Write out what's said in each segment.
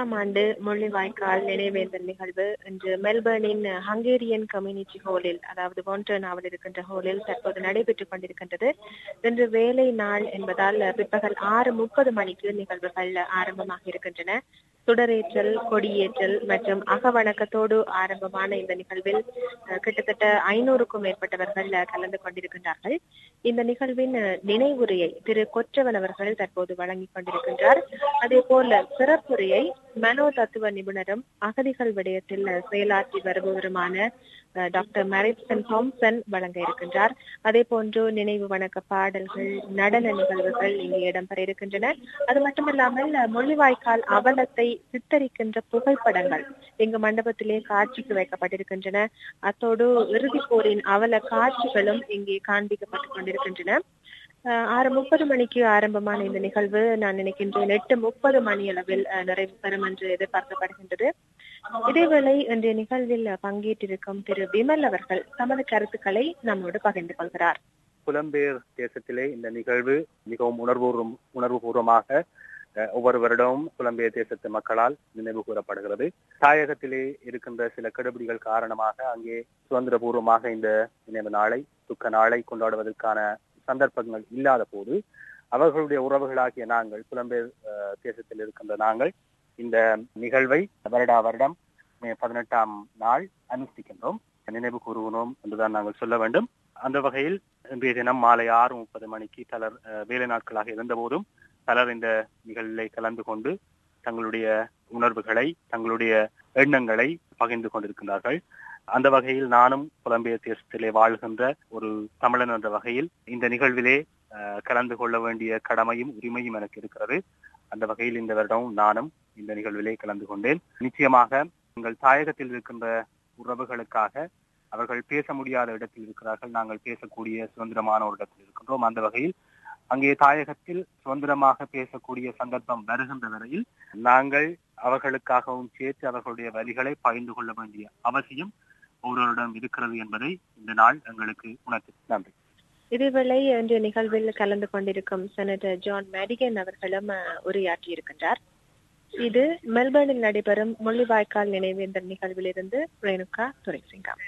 பதினெட்டாம் ஆண்டு முள்ளிவாய்க்கால் நினைவேந்தல் நிகழ்வு இன்று மெல்பர்னின் ஹங்கேரியன் கம்யூனிட்டி ஹாலில் அதாவது வாண்டர்னாவில் இருக்கின்ற ஹாலில் தற்போது நடைபெற்றுக் கொண்டிருக்கின்றது இன்று வேலை நாள் என்பதால் பிற்பகல் ஆறு முப்பது மணிக்கு நிகழ்வுகள் ஆரம்பமாக இருக்கின்றன சுடரேற்றல் கொடியேற்றல் மற்றும் அகவணக்கத்தோடு ஆரம்பமான இந்த நிகழ்வில் அஹ், கிட்டத்தட்ட ஐநூறுக்கும் மேற்பட்டவர்கள் அஹ், கலந்து கொண்டிருக்கின்றார்கள் இந்த நிகழ்வின் அஹ், நினைவுரையை திரு கொற்றவன் அவர்கள் தற்போது வழங்கிக் கொண்டிருக்கின்றார் அதே போல சிறப்புரையை மனோ தத்துவ நிபுணரும் அகதிகள் விடயத்தில் அஹ், செயலாற்றி வருபவருமான அஹ், டாக்டர் மேரிப்சன் தாம்சன் வழங்க இருக்கின்றார் அதே போன்று நினைவு வணக்க பாடல்கள் நடன நிகழ்வுகள் இங்கே இடம்பெற இருக்கின்றன அது மட்டுமல்லாமல் அஹ், முள்ளிவாய்க்கால் அவலத்தை சித்தரிக்கின்ற புகைப்படங்கள் இங்கு மண்டபத்திலே காட்சிக்கு வைக்கப்பட்டிருக்கின்றன அத்தோடு இறுதிப் போரின் அவல காட்சிகளும் இங்கே காண்பிக்கப்பட்டுக் கொண்டிருக்கின்றன அஹ், ஆறு முப்பது மணிக்கு ஆரம்பமான இந்த நிகழ்வு நான் நினைக்கின்றேன் எட்டு முப்பது மணி அளவில் அஹ், நிறைவு பெறும் என்று எதிர்பார்க்கப்படுகின்றது இதேவேளை இன்றைய நிகழ்வில் பங்கேற்றிருக்கும் திரு விமல் அவர்கள் தமது கருத்துக்களை நம்மோடு பகிர்ந்து கொள்கிறார் புலம்பெயர் தேசத்திலே இந்த நிகழ்வு மிகவும் உணர்வுபூர்வம் உணர்வுபூர்வமாக அஹ், ஒவ்வொரு வருடமும் புலம்பெயர் தேசத்து மக்களால் நினைவு கூறப்படுகிறது தாயகத்திலே இருக்கின்ற சில கெடுபிடிகள் காரணமாக அங்கே சுதந்திரபூர்வமாக இந்த நினைவு நாளை துக்க நாளை கொண்டாடுவதற்கான சந்தர்ப்பங்கள் இல்லாத போது அவர்களுடைய உறவுகளாகிய நாங்கள் புலம்பெயர் அஹ், தேசத்தில் இருக்கின்ற நாங்கள் இந்த நிகழ்வை வருடா வருடம் மே பதினெட்டாம் நாள் அனுஷ்டிக்கின்றோம் நினைவு கூறுகிறோம் என்றுதான் நாங்கள் சொல்ல வேண்டும் அந்த வகையில் இன்றைய தினம் மாலை ஆறு முப்பது மணிக்கு பலர் அஹ், வேலை நாட்களாக இருந்தபோதும் பலர் இந்த நிகழ்விலே கலந்து கொண்டு தங்களுடைய உணர்வுகளை தங்களுடைய எண்ணங்களை பகிர்ந்து கொண்டிருக்கின்றார்கள் அந்த வகையில் நானும் புலம்பெயர் தேசத்திலே வாழ்கின்ற ஒரு தமிழன் என்ற வகையில் இந்த நிகழ்விலே அஹ், கலந்து கொள்ள வேண்டிய கடமையும் உரிமையும் எனக்கு இருக்கிறது அந்த வகையில் இந்த வருடமும் நானும் இந்த நிகழ்விலே கலந்து கொண்டேன் நிச்சயமாக எங்கள் தாயகத்தில் இருக்கின்ற உறவுகளுக்காக அவர்கள் பேச முடியாத இடத்தில் இருக்கிறார்கள் நாங்கள் பேசக்கூடிய சுதந்திரமான ஒரு இடத்தில் இருக்கின்றோம் அந்த வகையில் அங்கே தாயகத்தில் சுதந்திரமாக பேசக்கூடிய சந்தர்ப்பம் வருகின்ற வரையில் நாங்கள் அவர்களுக்காகவும் சேர்த்து அவர்களுடைய வழிகளை பகிர்ந்து கொள்ள வேண்டிய அவசியம் ஒவ்வொருவரிடம் இருக்கிறது என்பதை இந்த நாள் எங்களுக்கு உணர்த்து நன்றி இதேவேளை இன்றைய நிகழ்வில் கலந்து கொண்டிருக்கும் செனட்டர் ஜான் மேடிகன் அவர்களும் அஹ், உரையாற்றியிருக்கின்றார் இது மெல்பர்னில் நடைபெறும் முள்ளிவாய்க்கால் நினைவேந்தல் நிகழ்விலிருந்து ரேணுகா துரைசிங்கம்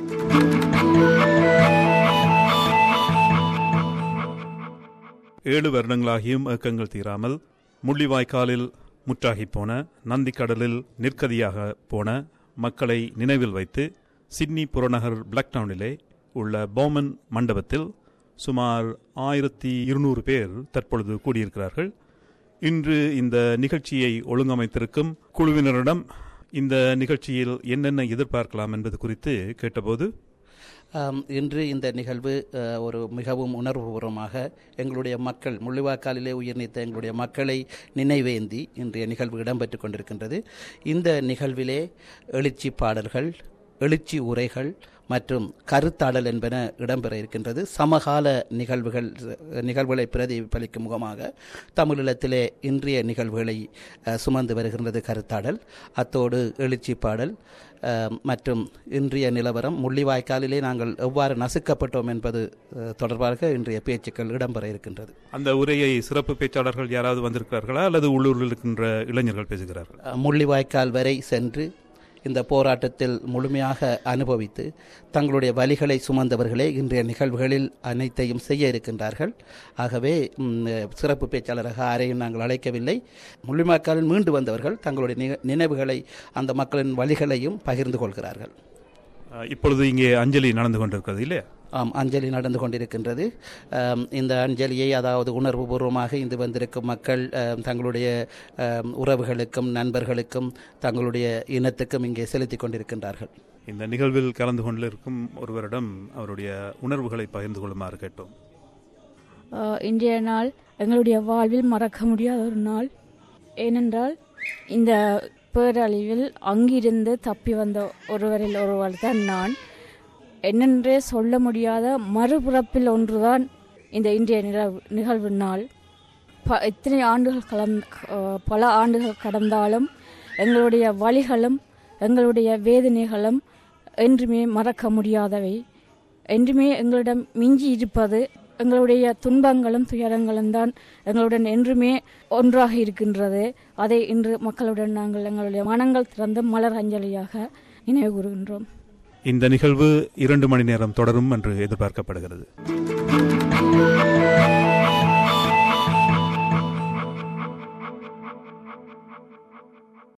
ஏழு வருடங்களாகியும் ஏக்கங்கள் தீராமல் முள்ளிவாய்க்காலில் முற்றாகிப் போன நந்திக்கடலில் நிற்கதியாக போன மக்களை நினைவில் வைத்து சிட்னி புறநகர் பிளாக் டவுனிலே உள்ள பௌமன் மண்டபத்தில் சுமார் ஆயிரத்தி இருநூறு பேர் தற்பொழுது கூடியிருக்கிறார்கள் இன்று இந்த நிகழ்ச்சியை ஒழுங்கமைத்திருக்கும் குழுவினரிடம் இந்த நிகழ்ச்சியில் என்னென்ன எதிர்பார்க்கலாம் என்பது குறித்து கேட்டபோது ஆம், இன்று இந்த நிகழ்வு அஹ், ஒரு மிகவும் உணர்வுபூர்வமாக எங்களுடைய மக்கள் முள்ளிவாய்க்காலிலே உயிர் நீத்த எங்களுடைய மக்களை நினைவேந்தி இன்றைய நிகழ்வு இடம்பெற்றுக் கொண்டிருக்கின்றது இந்த நிகழ்விலே எழுச்சி பாடல்கள் எழுச்சி உரைகள் மற்றும் கருத்தாடல் என்பன இடம்பெற இருக்கின்றது சமகால நிகழ்வுகள் நிகழ்வுகளை பிரதிபலிக்கும் முகமாக தமிழீழத்திலே இன்றைய நிகழ்வுகளை அஹ், சுமந்து வருகின்றது கருத்தாடல் அத்தோடு எழுச்சி பாடல் அஹ், மற்றும் இன்றைய நிலவரம் முள்ளிவாய்க்காலிலே நாங்கள் எவ்வாறு நசுக்கப்பட்டோம் என்பது அஹ், தொடர்பாக இன்றைய பேச்சுக்கள் இடம்பெற இருக்கின்றது அந்த உரையை சிறப்பு பேச்சாளர்கள் யாராவது வந்திருக்கிறார்களா அல்லது உள்ளூரில் இருக்கின்ற இளைஞர்கள் பேசுகிறார்கள் அஹ், முள்ளிவாய்க்கால் வரை சென்று இந்த போராட்டத்தில் முழுமையாக அனுபவித்து தங்களுடைய வழிகளை சுமந்தவர்களே இன்றைய நிகழ்வுகளில் அனைத்தையும் செய்ய இருக்கின்றார்கள் ஆகவே ம், சிறப்பு பேச்சாளராக யாரையும் நாங்கள் அழைக்கவில்லை முள்ளிவாய்க்காலில் மீண்டு வந்தவர்கள் தங்களுடைய நி- நினைவுகளை அந்த மக்களின் வழிகளையும் பகிர்ந்து கொள்கிறார்கள் அஹ், இப்பொழுது இங்கே அஞ்சலி நடந்து கொண்டிருக்கிறது இல்லையா ஆம் அஞ்சலி நடந்து கொண்டிருக்கின்றது ஆம், இந்த அஞ்சலியை அதாவது உணர்வுபூர்வமாக இங்கு வந்திருக்கும் மக்கள் ஆம், தங்களுடைய ஆம், உறவுகளுக்கும் நண்பர்களுக்கும் தங்களுடைய இனத்துக்கும் இங்கே செலுத்திக் கொண்டிருக்கின்றார்கள் இந்த நிகழ்வில் கலந்து கொண்டிருக்கும் ஒருவரிடம் அவருடைய உணர்வுகளை பகிர்ந்து கொள்ளுமாறு கேட்டோம் ஆஹ் இன்றைய நாள் எங்களுடைய வாழ்வில் மறக்க முடியாத ஒரு நாள் ஏனென்றால் இந்த பேரழிவில் அங்கிருந்து தப்பி வந்த ஒருவரில் ஒருவர் தான் நான் என்னென்றே சொல்ல முடியாத மறுபிறப்பில் ஒன்றுதான் இந்த இன்றைய நிகழ்வு நிகழ்வு நாள் ப எத்தனை ஆண்டுகள் கலந் ஆஹ் பல ஆண்டுகள் கடந்தாலும் எங்களுடைய வழிகளும் எங்களுடைய வேதனைகளும் என்றுமே மறக்க முடியாதவை என்றுமே எங்களிடம் மிஞ்சி இருப்பது எங்களுடைய துன்பங்களும் துயரங்களும் தான் எங்களுடன் என்றுமே ஒன்றாக இருக்கின்றது அதை இன்று மக்களுடன் நாங்கள் எங்களுடைய மனங்கள் திறந்து மலர் அஞ்சலியாக நினைவு கூறுகின்றோம் இந்த நிகழ்வு இரண்டு மணி நேரம் தொடரும் என்று எதிர்பார்க்கப்படுகிறது